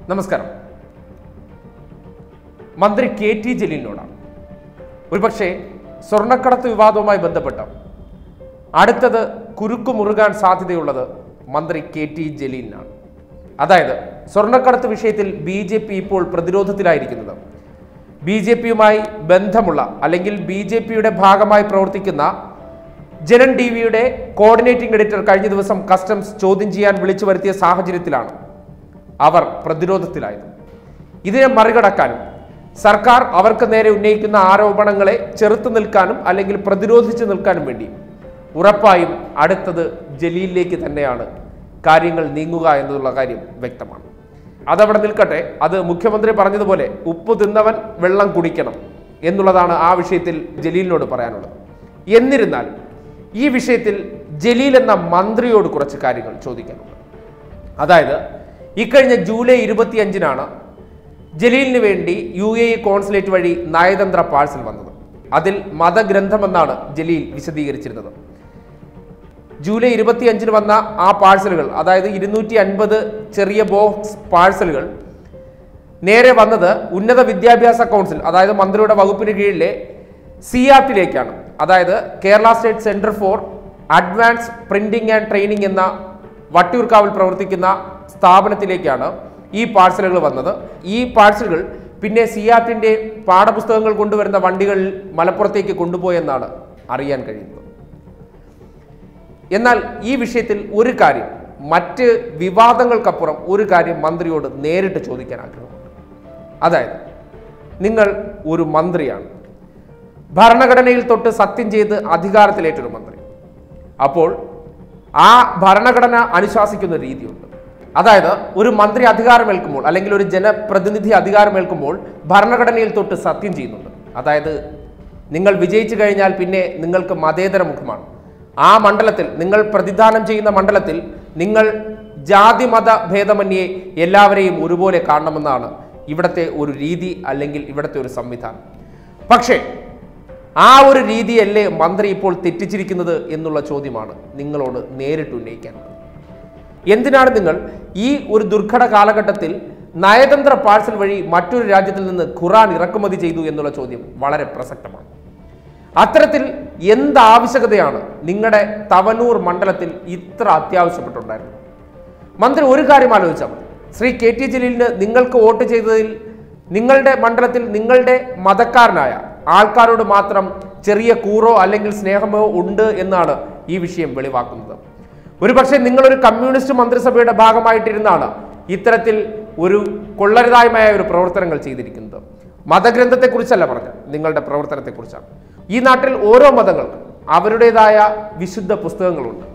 നമസ്കാരം മന്ത്രി K T ജലീലിനോടാണ് ഒരുപക്ഷെ സ്വർണ്ണക്കടത്ത് വിവാദവുമായി ബന്ധപ്പെട്ട അടുത്തത് കുരുക്കു മുറുകാൻ സാധ്യതയുള്ളത് മന്ത്രി കെ ടി ജലീലിനാണ് അതായത് സ്വർണ്ണക്കടത്ത് വിഷയത്തിൽ ബി ജെ പി ഇപ്പോൾ പ്രതിരോധത്തിലായിരിക്കുന്നത് ബി ജെ പിയുമായി ബന്ധമുള്ള അല്ലെങ്കിൽ ബി ജെ പിയുടെ ഭാഗമായി പ്രവർത്തിക്കുന്ന ജനൻ ടി വിയുടെ കോർഡിനേറ്റിംഗ് എഡിറ്റർ കഴിഞ്ഞ ദിവസം കസ്റ്റംസ് ചോദ്യം ചെയ്യാൻ വിളിച്ചു വരുത്തിയ സാഹചര്യത്തിലാണ് അവർ പ്രതിരോധത്തിലായത് ഇതിനെ മറികടക്കാനും സർക്കാർ അവർക്ക് നേരെ ഉന്നയിക്കുന്ന ആരോപണങ്ങളെ ചെറുത്തു നിൽക്കാനും അല്ലെങ്കിൽ പ്രതിരോധിച്ചു നിൽക്കാനും വേണ്ടി ഉറപ്പായും അടുത്തത് ജലീലിലേക്ക് തന്നെയാണ് കാര്യങ്ങൾ നീങ്ങുക എന്നുള്ള കാര്യം വ്യക്തമാണ് അതവിടെ നിൽക്കട്ടെ അത് മുഖ്യമന്ത്രി പറഞ്ഞതുപോലെ ഉപ്പ് തിന്നവൻ വെള്ളം കുടിക്കണം എന്നുള്ളതാണ് ആ വിഷയത്തിൽ ജലീലിനോട് പറയാനുള്ളത് എന്നിരുന്നാലും ഈ വിഷയത്തിൽ ജലീൽ എന്ന മന്ത്രിയോട് കുറച്ച് കാര്യങ്ങൾ ചോദിക്കാനുണ്ട് അതായത് ഇക്കഴിഞ്ഞ ജൂലൈ ഇരുപത്തിയഞ്ചിനാണ് ജലീലിന് വേണ്ടി യു എ ഇ കോൺസുലേറ്റ് വഴി നയതന്ത്ര പാഴ്സൽ വന്നത് അതിൽ മതഗ്രന്ഥമെന്നാണ് ജലീൽ വിശദീകരിച്ചിരുന്നത് ജൂലൈ ഇരുപത്തിയഞ്ചിന് വന്ന ആ പാഴ്സലുകൾ അതായത് ഇരുന്നൂറ്റി അൻപത് ചെറിയ ബോക്സ് പാഴ്സലുകൾ നേരെ വന്നത് ഉന്നത വിദ്യാഭ്യാസ കൗൺസിൽ അതായത് മന്ത്രിയുടെ വകുപ്പിന് കീഴിലെ സിയാറ്റിലേക്കാണ് അതായത് Kerala state centre for advance printing and training എന്ന വട്ടിയൂർക്കാവിൽ പ്രവർത്തിക്കുന്ന സ്ഥാപനത്തിലേക്കാണ് ഈ പാഴ്സലുകൾ വന്നത് ഈ പാഴ്സലുകൾ പിന്നെ സിയാറ്റിന്റെ പാഠപുസ്തകങ്ങൾ കൊണ്ടുവരുന്ന വണ്ടികളിൽ മലപ്പുറത്തേക്ക് കൊണ്ടുപോയെന്നാണ് അറിയാൻ കഴിയുന്നത് എന്നാൽ ഈ വിഷയത്തിൽ ഒരു കാര്യം മറ്റ് വിവാദങ്ങൾക്കപ്പുറം ഒരു കാര്യം മന്ത്രിയോട് നേരിട്ട് ചോദിക്കാൻ ആഗ്രഹമുണ്ട് അതായത് നിങ്ങൾ ഒരു മന്ത്രിയാണ് ഭരണഘടനയിൽ തൊട്ട് സത്യം ചെയ്ത് അധികാരത്തിലേറ്റൊരു മന്ത്രി അപ്പോൾ ആ ഭരണഘടന അനുശാസിക്കുന്ന ഒരു രീതിയുണ്ട് അതായത് ഒരു മന്ത്രി അധികാരമേൽക്കുമ്പോൾ അല്ലെങ്കിൽ ഒരു ജനപ്രതിനിധി അധികാരമേൽക്കുമ്പോൾ ഭരണഘടനയിൽ തൊട്ട് സത്യം ചെയ്യുന്നുണ്ട് അതായത് നിങ്ങൾ വിജയിച്ചു കഴിഞ്ഞാൽ പിന്നെ നിങ്ങൾക്ക് മതേതര മുഖമാണ് ആ മണ്ഡലത്തിൽ നിങ്ങൾ പ്രതിദാനം ചെയ്യുന്ന മണ്ഡലത്തിൽ നിങ്ങൾ ജാതി മത ഭേദമന്യേ എല്ലാവരെയും ഒരുപോലെ കാണണമെന്നാണ് ഇവിടുത്തെ ഒരു രീതി അല്ലെങ്കിൽ ഇവിടുത്തെ ഒരു സംവിധാനം പക്ഷേ ആ ഒരു രീതിയല്ലേ മന്ത്രി ഇപ്പോൾ തെറ്റിച്ചിരിക്കുന്നത് എന്നുള്ള ചോദ്യമാണ് നിങ്ങളോട് നേരിട്ട് ഉന്നയിക്കാനുള്ളത് എന്തിനാണ് നിങ്ങൾ ഈ ഒരു ദുർഘട കാലഘട്ടത്തിൽ നയതന്ത്ര പാഴ്സൽ വഴി മറ്റൊരു രാജ്യത്തിൽ നിന്ന് ഖുറാൻ ഇറക്കുമതി ചെയ്തു എന്നുള്ള ചോദ്യം വളരെ പ്രസക്തമാണ് അത്തരത്തിൽ എന്ത് ആവശ്യകതയാണ് നിങ്ങളുടെ തവനൂർ മണ്ഡലത്തിൽ ഇത്ര അത്യാവശ്യപ്പെട്ടുണ്ടായിരുന്നത് മന്ത്രി ഒരു കാര്യം ആലോചിച്ചാൽ മതി ശ്രീ കെ ടി ജലീലിന് നിങ്ങൾക്ക് വോട്ട് ചെയ്തതിൽ നിങ്ങളുടെ മണ്ഡലത്തിൽ നിങ്ങളുടെ മതക്കാരനായ ആൾക്കാരോട് മാത്രം ചെറിയ കൂറോ അല്ലെങ്കിൽ സ്നേഹമോ ഉണ്ട് എന്നാണ് ഈ വിഷയം വെളിവാക്കുന്നത് ഒരുപക്ഷെ നിങ്ങളൊരു കമ്മ്യൂണിസ്റ്റ് മന്ത്രിസഭയുടെ ഭാഗമായിട്ടിരുന്നാണ് ഇത്തരത്തിൽ ഒരു കൊള്ളരുതായ്മയായ ഒരു പ്രവർത്തനങ്ങൾ ചെയ്തിരിക്കുന്നത് മതഗ്രന്ഥത്തെക്കുറിച്ചല്ല പറഞ്ഞത് നിങ്ങളുടെ പ്രവർത്തനത്തെക്കുറിച്ചാണ് ഈ നാട്ടിൽ ഓരോ മതങ്ങൾക്കും അവരുടേതായ വിശുദ്ധ പുസ്തകങ്ങളുണ്ട്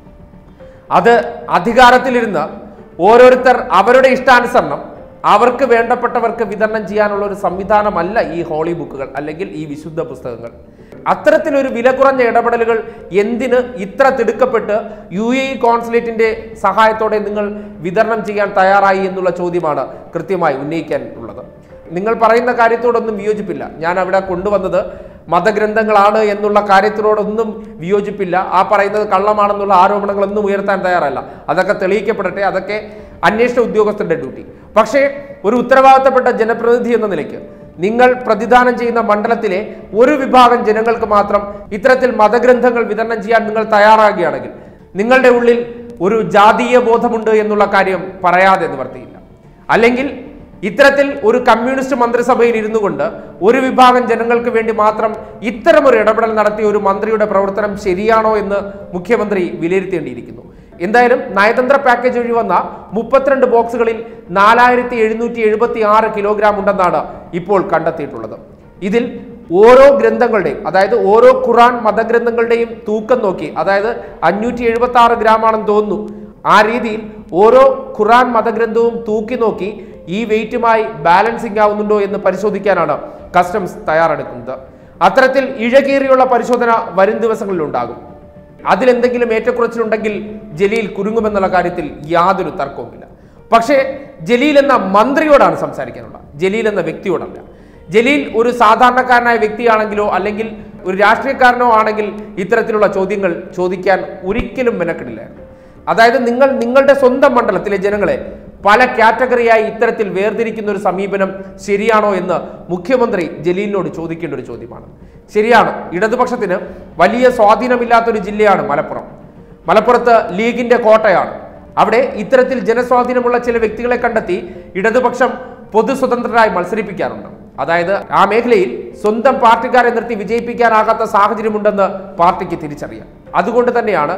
അത് അധികാരത്തിലിരുന്ന് ഓരോരുത്തർ അവരുടെ ഇഷ്ടാനുസരണം അവർക്ക് വേണ്ടപ്പെട്ടവർക്ക് വിതരണം ചെയ്യാനുള്ള ഒരു സംവിധാനമല്ല ഈ ഹോളി ബുക്കുകൾ അല്ലെങ്കിൽ ഈ വിശുദ്ധ പുസ്തകങ്ങൾ അത്തരത്തിലൊരു വില കുറഞ്ഞ ഇടപെടലുകൾ എന്തിന് ഇത്ര തിടുക്കപ്പെട്ട് യു എ ഇ കോൺസുലേറ്റിന്റെ സഹായത്തോടെ നിങ്ങൾ വിതരണം ചെയ്യാൻ തയ്യാറായി എന്നുള്ള ചോദ്യമാണ് കൃത്യമായി ഉന്നയിക്കാൻ ഉള്ളത് നിങ്ങൾ പറയുന്ന കാര്യത്തോടൊന്നും വിയോജിപ്പില്ല ഞാൻ അവിടെ കൊണ്ടുവന്നത് മതഗ്രന്ഥങ്ങളാണ് എന്നുള്ള കാര്യത്തിനോടൊന്നും വിയോജിപ്പില്ല ആ പറയുന്നത് കള്ളമാണെന്നുള്ള ആരോപണങ്ങളൊന്നും ഉയർത്താൻ തയ്യാറല്ല അതൊക്കെ തെളിയിക്കപ്പെടട്ടെ അതൊക്കെ അന്വേഷണ ഉദ്യോഗസ്ഥരുടെ ഡ്യൂട്ടി പക്ഷേ ഒരു ഉത്തരവാദിത്തപ്പെട്ട ജനപ്രതിനിധി എന്ന നിലയ്ക്ക് നിങ്ങൾ പ്രതിദാനം ചെയ്യുന്ന മണ്ഡലത്തിലെ ഒരു വിഭാഗം ജനങ്ങൾക്ക് മാത്രം ഇത്തരത്തിൽ മതഗ്രന്ഥങ്ങൾ വിതരണം ചെയ്യാൻ നിങ്ങൾ തയ്യാറാകുകയാണെങ്കിൽ നിങ്ങളുടെ ഉള്ളിൽ ഒരു ജാതീയ ബോധമുണ്ട് എന്നുള്ള കാര്യം പറയാതെ നിവർത്തിയില്ല അല്ലെങ്കിൽ ഇത്തരത്തിൽ ഒരു കമ്മ്യൂണിസ്റ്റ് മന്ത്രിസഭയിൽ ഇരുന്നു കൊണ്ട് ഒരു വിഭാഗം ജനങ്ങൾക്ക് വേണ്ടി മാത്രം ഇത്തരമൊരു ഇടപെടൽ നടത്തിയ ഒരു മന്ത്രിയുടെ പ്രവർത്തനം ശരിയാണോ എന്ന് മുഖ്യമന്ത്രി വിലയിരുത്തേണ്ടിയിരിക്കുന്നു എന്തായാലും നയതന്ത്ര പാക്കേജ് വഴി വന്ന മുപ്പത്തിരണ്ട് ബോക്സുകളിൽ നാലായിരത്തി എഴുന്നൂറ്റി എഴുപത്തി ആറ് കിലോഗ്രാം ഉണ്ടെന്നാണ് ഇപ്പോൾ കണ്ടെത്തിയിട്ടുള്ളത് ഇതിൽ ഓരോ ഗ്രന്ഥങ്ങളുടെയും അതായത് ഓരോ ഖുറാൻ മതഗ്രന്ഥങ്ങളുടെയും തൂക്കം നോക്കി അതായത് അഞ്ഞൂറ്റി എഴുപത്തി ആറ് ഗ്രാം ആണെന്ന് തോന്നുന്നു ആ രീതിയിൽ ഓരോ ഖുറാൻ മതഗ്രന്ഥവും തൂക്കി നോക്കി ഈ വെയിറ്റുമായി ബാലൻസിംഗ് ആവുന്നുണ്ടോ എന്ന് പരിശോധിക്കാനാണ് കസ്റ്റംസ് തയ്യാറെടുക്കുന്നത് അത്തരത്തിൽ ഇഴകീറിയുള്ള പരിശോധന വരും ദിവസങ്ങളിൽ ഉണ്ടാകും അതിലെന്തെങ്കിലും ഏറ്റക്കുറച്ചിലുണ്ടെങ്കിൽ ജലീൽ കുരുങ്ങുമെന്നുള്ള കാര്യത്തിൽ യാതൊരു തർക്കവുമില്ല പക്ഷേ ജലീൽ എന്ന മന്ത്രിയോടാണ് സംസാരിക്കാനുള്ളത് ജലീൽ എന്ന വ്യക്തിയോടല്ല ജലീൽ ഒരു സാധാരണക്കാരനായ വ്യക്തിയാണെങ്കിലോ അല്ലെങ്കിൽ ഒരു രാഷ്ട്രീയക്കാരനോ ആണെങ്കിൽ ഇത്തരത്തിലുള്ള ചോദ്യങ്ങൾ ചോദിക്കാൻ ഒരിക്കലും മെനക്കെടില്ലായിരുന്നു അതായത് നിങ്ങൾ നിങ്ങളുടെ സ്വന്തം മണ്ഡലത്തിലെ ജനങ്ങളെ പല കാറ്റഗറിയായി ഇത്തരത്തിൽ വേർതിരിക്കുന്ന ഒരു സമീപനം ശരിയാണോ എന്ന് മുഖ്യമന്ത്രി ജലീലിനോട് ചോദിക്കേണ്ട ഒരു ചോദ്യമാണ് ശരിയാണ് ഇടതുപക്ഷത്തിന് വലിയ സ്വാധീനമില്ലാത്തൊരു ജില്ലയാണ് മലപ്പുറം മലപ്പുറത്ത് ലീഗിന്റെ കോട്ടയാണ് അവിടെ ഇത്തരത്തിൽ ജനസ്വാധീനമുള്ള ചില വ്യക്തികളെ കണ്ടെത്തി ഇടതുപക്ഷം പൊതു സ്വതന്ത്രരായി മത്സരിപ്പിക്കാറുണ്ട് അതായത് ആ മേഖലയിൽ സ്വന്തം പാർട്ടിക്കാരെ നിർത്തി വിജയിപ്പിക്കാനാകാത്ത സാഹചര്യമുണ്ടെന്ന് പാർട്ടിക്ക് തിരിച്ചറിയാം അതുകൊണ്ട് തന്നെയാണ്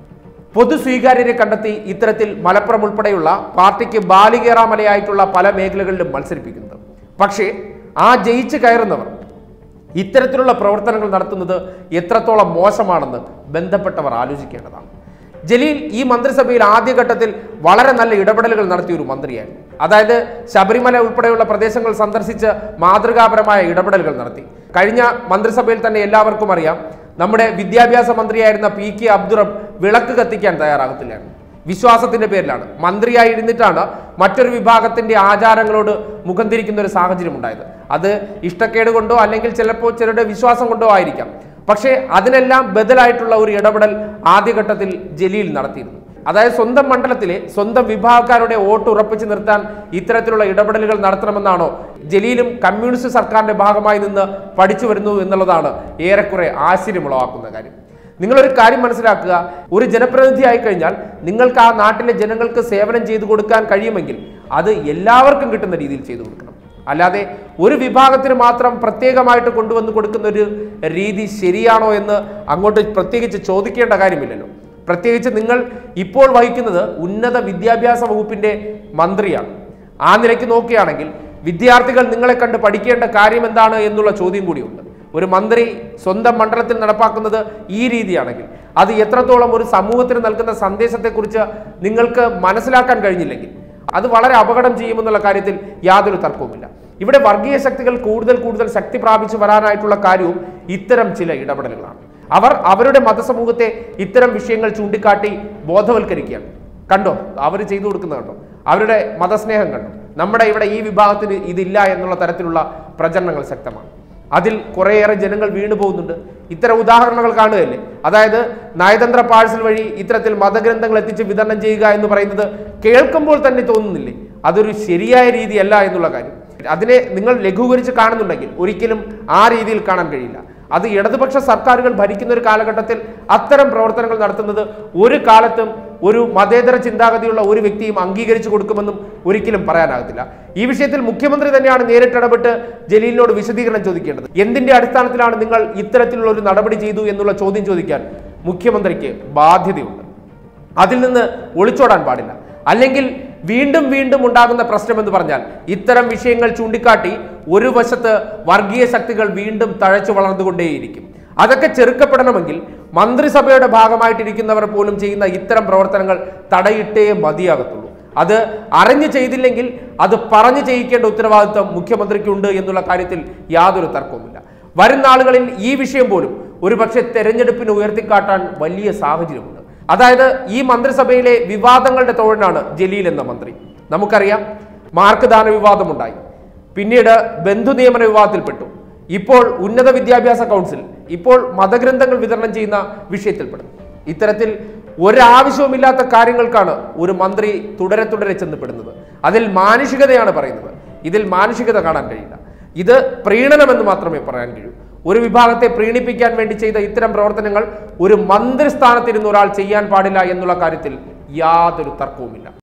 പൊതു സ്വീകാര്യരെ കണ്ടെത്തി ഇത്തരത്തിൽ മലപ്പുറം ഉൾപ്പെടെയുള്ള പാർട്ടിക്ക് ബാലികേറാമലയായിട്ടുള്ള പല മേഖലകളിലും മത്സരിപ്പിക്കുന്നത് പക്ഷേ ആ ജയിച്ച് കയറുന്നവർ ഇത്തരത്തിലുള്ള പ്രവർത്തനങ്ങൾ നടത്തുന്നത് എത്രത്തോളം മോശമാണെന്ന് ബന്ധപ്പെട്ടവർ ആലോചിക്കേണ്ടതാണ് ജലീൽ ഈ മന്ത്രിസഭയിൽ ആദ്യഘട്ടത്തിൽ വളരെ നല്ല ഇടപെടലുകൾ നടത്തിയ ഒരു മന്ത്രിയായിരുന്നു അതായത് ശബരിമല ഉൾപ്പെടെയുള്ള പ്രദേശങ്ങൾ സന്ദർശിച്ച് മാതൃകാപരമായ ഇടപെടലുകൾ നടത്തി കഴിഞ്ഞ മന്ത്രിസഭയിൽ തന്നെ എല്ലാവർക്കും അറിയാം നമ്മുടെ വിദ്യാഭ്യാസ മന്ത്രിയായിരുന്ന പി കെ അബ്ദുറബ് വിളക്ക് കത്തിക്കാൻ തയ്യാറാകത്തില്ലായിരുന്നു വിശ്വാസത്തിന്റെ പേരിലാണ് മന്ത്രിയായി ഇരുന്നിട്ടാണ് മറ്റൊരു വിഭാഗത്തിന്റെ ആചാരങ്ങളോട് മുഖം തിരിക്കുന്ന ഒരു സാഹചര്യം ഉണ്ടായത് അത് ഇഷ്ടക്കേട് കൊണ്ടോ അല്ലെങ്കിൽ ചിലപ്പോൾ ചിലരുടെ വിശ്വാസം കൊണ്ടോ ആയിരിക്കാം പക്ഷേ അതിനെല്ലാം ബദലായിട്ടുള്ള ഒരു ഇടപെടൽ ആദ്യഘട്ടത്തിൽ ജലീൽ നടത്തിയിരുന്നു അതായത് സ്വന്തം മണ്ഡലത്തിലെ സ്വന്തം വിഭാഗക്കാരുടെ വോട്ട് ഉറപ്പിച്ചു നിർത്താൻ ഇത്തരത്തിലുള്ള ഇടപെടലുകൾ നടത്തണമെന്നാണോ ജലീലും കമ്മ്യൂണിസ്റ്റ് സർക്കാരിന്റെ ഭാഗമായി നിന്ന് പഠിച്ചു വരുന്നു എന്നുള്ളതാണ് ഏറെക്കുറെ ആശ്ചര്യമുളവാക്കുന്ന കാര്യം നിങ്ങളൊരു കാര്യം മനസ്സിലാക്കുക ഒരു ജനപ്രതിനിധി ആയി കഴിഞ്ഞാൽ നിങ്ങൾക്ക് ആ നാട്ടിലെ ജനങ്ങൾക്ക് സേവനം ചെയ്തു കൊടുക്കാൻ കഴിയുമെങ്കിൽ അത് എല്ലാവർക്കും കിട്ടുന്ന രീതിയിൽ ചെയ്തു കൊടുക്കണം അല്ലാതെ ഒരു വിഭാഗത്തിന് മാത്രം പ്രത്യേകമായിട്ട് കൊണ്ടുവന്ന് കൊടുക്കുന്ന ഒരു രീതി ശരിയാണോ എന്ന് അങ്ങോട്ട് പ്രത്യേകിച്ച് ചോദിക്കേണ്ട കാര്യമില്ലല്ലോ പ്രത്യേകിച്ച് നിങ്ങൾ ഇപ്പോൾ വഹിക്കുന്നത് ഉന്നത വിദ്യാഭ്യാസ വകുപ്പിന്റെ മന്ത്രിയാണ് ആ നിലയ്ക്ക് നോക്കുകയാണെങ്കിൽ വിദ്യാർത്ഥികൾ നിങ്ങളെ കണ്ട് പഠിക്കേണ്ട കാര്യം എന്താണ് എന്നുള്ള ചോദ്യം കൂടിയുണ്ട് ഒരു മന്ത്രി സ്വന്തം മണ്ഡലത്തിൽ നടപ്പാക്കുന്നത് ഈ രീതിയാണെങ്കിൽ അത് എത്രത്തോളം ഒരു സമൂഹത്തിന് നൽകുന്ന സന്ദേശത്തെക്കുറിച്ച് നിങ്ങൾക്ക് മനസ്സിലാക്കാൻ കഴിഞ്ഞില്ലെങ്കിൽ അത് വളരെ അപകടം ചെയ്യുമെന്നുള്ള കാര്യത്തിൽ യാതൊരു തർക്കവുമില്ല ഇവിടെ വർഗീയ ശക്തികൾ കൂടുതൽ കൂടുതൽ ശക്തി പ്രാപിച്ചു വരാനായിട്ടുള്ള കാര്യവും ഇത്തരം ചില ഇടപെടലുകളാണ് അവർ അവരുടെ മതസമൂഹത്തെ ഇത്തരം വിഷയങ്ങൾ ചൂണ്ടിക്കാട്ടി ബോധവൽക്കരിക്കുകയാണ് കണ്ടോ അവർ ചെയ്തു കൊടുക്കുന്ന കണ്ടോ അവരുടെ മതസ്നേഹം കണ്ടോ നമ്മുടെ ഇവിടെ ഈ വിഭാഗത്തിന് ഇതില്ല എന്നുള്ള തരത്തിലുള്ള പ്രചരണങ്ങൾ ശക്തമാണ് അതിൽ കുറേയേറെ ജനങ്ങൾ വീണു പോകുന്നുണ്ട് ഇത്തരം ഉദാഹരണങ്ങൾ കാണുകയല്ലേ അതായത് നയതന്ത്ര പാഴ്സൽ വഴി ഇത്തരത്തിൽ മതഗ്രന്ഥങ്ങൾ എത്തിച്ച് വിതരണം ചെയ്യുക എന്ന് പറയുന്നത് കേൾക്കുമ്പോൾ തന്നെ തോന്നുന്നില്ലേ അതൊരു ശരിയായ രീതിയല്ല എന്നുള്ള കാര്യം അതിനെ നിങ്ങൾ ലഘൂകരിച്ച് കാണുന്നുണ്ടെങ്കിൽ ഒരിക്കലും ആ രീതിയിൽ കാണാൻ കഴിയില്ല അത് ഇടതുപക്ഷ സർക്കാരുകൾ ഭരിക്കുന്ന ഒരു കാലഘട്ടത്തിൽ അത്തരം പ്രവർത്തനങ്ങൾ നടത്തുന്നത് ഒരു കാലത്തും ഒരു മതേതര ചിന്താഗതിയുള്ള ഒരു വ്യക്തിയും അംഗീകരിച്ചു കൊടുക്കുമെന്നും ഒരിക്കലും പറയാനാകത്തില്ല ഈ വിഷയത്തിൽ മുഖ്യമന്ത്രി തന്നെയാണ് നേരിട്ടിടപെട്ട് ജലീലിനോട് വിശദീകരണം ചോദിക്കേണ്ടത് എന്തിന്റെ അടിസ്ഥാനത്തിലാണ് നിങ്ങൾ ഇത്തരത്തിലുള്ള ഒരു നടപടി ചെയ്തു എന്നുള്ള ചോദ്യം ചോദിക്കാൻ മുഖ്യമന്ത്രിക്ക് ബാധ്യതയുണ്ട് അതിൽ നിന്ന് ഒളിച്ചോടാൻ പാടില്ല അല്ലെങ്കിൽ വീണ്ടും വീണ്ടും ഉണ്ടാകുന്ന പ്രശ്നം എന്ന് പറഞ്ഞാൽ ഇത്തരം വിഷയങ്ങൾ ചൂണ്ടിക്കാട്ടി ഒരു വശത്ത് വർഗീയ ശക്തികൾ വീണ്ടും തഴച്ചു വളർന്നുകൊണ്ടേയിരിക്കും അതൊക്കെ ചെറുക്കപ്പെടണമെങ്കിൽ മന്ത്രിസഭയുടെ ഭാഗമായിട്ടിരിക്കുന്നവർ പോലും ചെയ്യുന്ന ഇത്തരം പ്രവർത്തനങ്ങൾ തടയിട്ടേ മതിയാകത്തുള്ളൂ അത് അറിഞ്ഞു ചെയ്തില്ലെങ്കിൽ അത് പറഞ്ഞു ചെയ്യിക്കേണ്ട ഉത്തരവാദിത്വം മുഖ്യമന്ത്രിക്കുണ്ട് എന്നുള്ള കാര്യത്തിൽ യാതൊരു തർക്കവുമില്ല വരും നാളുകളിൽ ഈ വിഷയം പോലും ഒരുപക്ഷെ തെരഞ്ഞെടുപ്പിന് ഉയർത്തിക്കാട്ടാൻ വലിയ സാഹചര്യമുണ്ട് അതായത് ഈ മന്ത്രിസഭയിലെ വിവാദങ്ങളുടെ തോഴനാണ് ജലീൽ എന്ന മന്ത്രി നമുക്കറിയാം മാർക്ക് ദാന വിവാദമുണ്ടായി പിന്നീട് ബന്ധു നിയമന വിവാദത്തിൽപ്പെട്ടു ഇപ്പോൾ ഉന്നത വിദ്യാഭ്യാസ കൗൺസിൽ ഇപ്പോൾ മതഗ്രന്ഥങ്ങൾ വിതരണം ചെയ്യുന്ന വിഷയത്തിൽപ്പെടും ഇത്തരത്തിൽ ഒരാവശ്യവുമില്ലാത്ത കാര്യങ്ങൾക്കാണ് ഒരു മന്ത്രി തുടരെ തുടരെ ചെന്നപ്പെടുന്നത് അതിൽ മാനുഷികതയാണ് പറയുന്നത് ഇതിൽ മാനുഷികത കാണാൻ കഴിയില്ല ഇത് പ്രീണനമെന്ന് മാത്രമേ പറയാൻ കഴിയൂ ഒരു വിഭാഗത്തെ പ്രീണിപ്പിക്കാൻ വേണ്ടി ചെയ്ത ഇത്തരം പ്രവർത്തനങ്ങൾ ഒരു മന്ത്രിസ്ഥാനത്തിരുന്ന ഒരാൾ ചെയ്യാൻ പാടില്ല എന്നുള്ള കാര്യത്തിൽ യാതൊരു തർക്കവുമില്ല